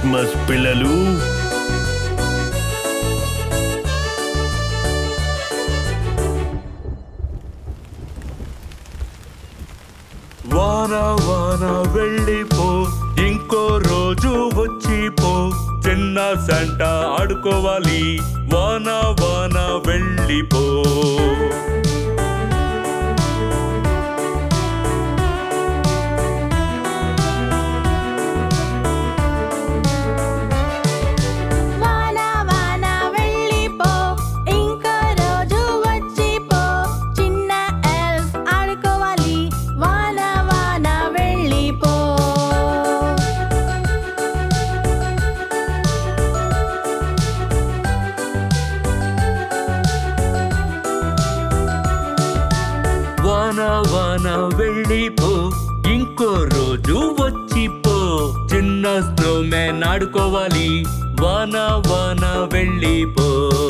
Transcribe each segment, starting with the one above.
Christmas పిల్లలు వాన వాన వెళ్ళిపో ఇంకో రోజు వచ్చిపో చిన్న సంట ఆడుకోవాలి వాన వాన వెళ్ళిపో వాన వాన వెళ్ళిపో ఇంకో రోజు వచ్చిపో చిన్న ఎల్ఫ్ ఆడుకోవాలి వాన వాన వెళ్ళిపో వాన వాన వెళ్ళిపో ఇంకో రోజు వచ్చిపో చిన్న స్నోమ్యాన్ ఆడుకోవాలి వాన వాన వెళ్ళిపో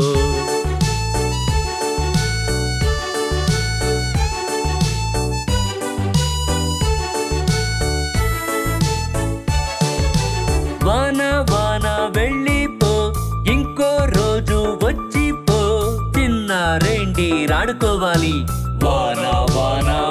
వాన వాన వెళ్ళిపో ఇంకో రోజు వచ్చిపో చిన్న రెండి రాడుకోవాలి వాన వాన